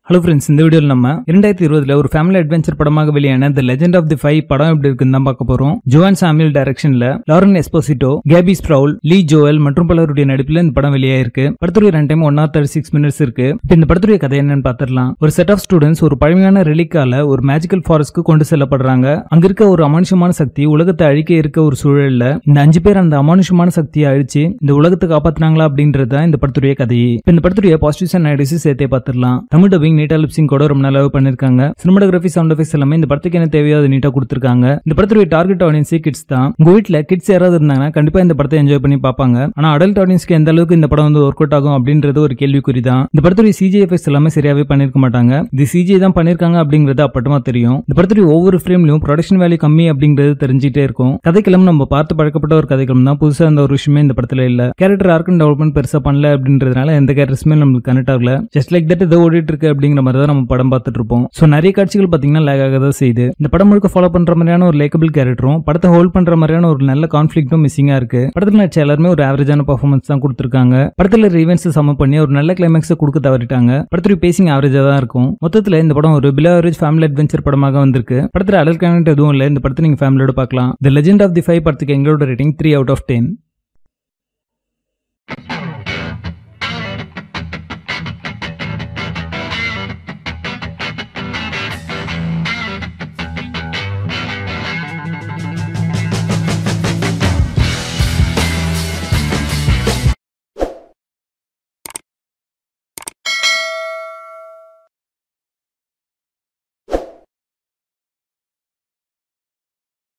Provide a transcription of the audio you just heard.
hello friends இந்த வீடியோவில் நம்ம இரண்டாயிரத்தி இருபதுல ஒரு ஃபேமிலி அட்வென்ச்சர் படமாக வெளியான the legend of the five படம் எப்படி இருக்குன்னு தான் பார்க்க போறோம் ஜோவான் சாமியல் டைரக்ஷன்ல Lauren Esposito Gabby Sprawl Lee Joel மற்றும் பலருடைய நடிப்பில் இந்த படம் வெளியாயிருக்கு படத்துடைய run time one hour thirty six minutes இருக்கு இப்போ இந்த படத்துடைய கதை என்னன்னு பார்த்துடலாம் ஒரு செட் ஆஃப் ஸ்டூடெண்ட்ஸ் ஒரு பழமையான ரெலிக்கால ஒரு மேஜிக்கல் ஃபாரஸ்ட்க்கு கொண்டு செல்லப்படுறாங்க அங்க இருக்க ஒரு அமானுஷமான சக்தி உலகத்தை அழிக்க இருக்க ஒரு சூழல்ல இந்த அஞ்சு பேர் அந்த அமானுஷமான சக்தியை அழிச்சு இந்த உலகத்தை காப்பாத்துனாங்களா அப்படின்றது தான் இந்த படத்துடைய கதையே இப்போ இந்த படத்துடைய பாசிட்டிவ்ஸ் அண்ட் நெகட்டிவ்ஸ் சேர்த்தே பார்த்துடலாம் தமிழ் டப்பிங் நீட்டா லிப்சிங் கூட ரொம்ப நல்லாவே பண்ணிருக்காங்க சினிமாட்டோகிராஃபி சவுண்ட் எஃபெக்ட்ஸ் எல்லாமே இந்த படத்துக்கு என்ன தேவையோ அதை நீட்டா கொடுத்துருக்காங்க இந்த படத்துடைய டார்கெட் ஆடியன்ஸே கிட்ஸ் தான் உங்க வீட்ல கிட்ஸ் யாராவது இருந்தாங்கன்னா கண்டிப்பா இந்த படத்தை என்ஜாய் பண்ணி பார்ப்பாங்க ஆனா அடல்ட் ஆடியன்ஸ்க்கு எந்த அளவுக்கு இந்த படம் வந்து ஒர்க் அவுட் ஆகும் அப்படின்றது ஒரு கேள்விக்குறி தான் இந்த படத்துடைய சிஜி எஃபெக்ட்ஸ் எல்லாமே சரியாவே பண்ணிருக்க மாட்டாங்க இது சிஜி தான் பண்ணிருக்காங்க அப்படிங்கிறது அப்பட்டமா தெரியும் இந்த படத்துடைய ஒவ்வொரு ஃப்ரேம்லயும் ப்ரொடக்ஷன் வேல்யூ கம்மி அப்படிங்கிறது தெரிஞ்சுட்டே இருக்கும் கதைக்களம் நம்ம பார்த்து பழக்கப்பட்ட ஒரு கதைக்களம் தான் புதுசா அந்த ஒரு விஷயமே இந்த படத்துல இல்ல கேரக்டர் ஆர்க்கன் டெவலப்மெண்ட் பெருசா பண்ணல அப்படின்றதுனால எந்த கேரக்டர்ஸுமே நம்மளுக்கு கனெக்ட் ஆகல ஜஸ்ட் லைக் தட் ஏதோ ஓடிட்டு இருக்கு அப்படிங்கிற மாதிரி தான் நம்ம படம் பார்த்துட்டு இருப்போம் ஸோ நிறைய காட்சிகள் பார்த்தீங்கன்னா லேக் ஆக தான் செய்யுது இந்த படம் முழுக்க ஃபாலோ பண்ற மாதிரியான ஒரு லேக்கபிள் கேரக்டரும் படத்தை ஹோல்ட் பண்ற மாதிரியான ஒரு நல்ல கான்ஃபிளிக்டும் மிஸ்ஸிங்கா இருக்கு படத்துல நடிச்ச எல்லாருமே ஒரு ஆவரேஜான பர்ஃபார்மன்ஸ் தான் கொடுத்துருக்காங்க படத்துல ஈவெண்ட்ஸ் சம பண்ணி ஒரு நல்ல கிளைமேக்ஸ் கொடுக்க தவறிட்டாங்க படத்துடைய பேசிங் ஆவரேஜா தான் இருக்கும் மொத்தத்துல இந்த படம் ஒரு பிலோ ஆவரேஜ் ஃபேமிலி அட்வென்ச்சர் படமாக வந்திருக்கு படத்துல அடல் கனெக்ட் எதுவும் இல்லை இந்த படத்தை நீங்க ஃபேமிலியோட பார்க்கலாம் the legend of the five படத்துக்கு எங்களோட rating three out of ten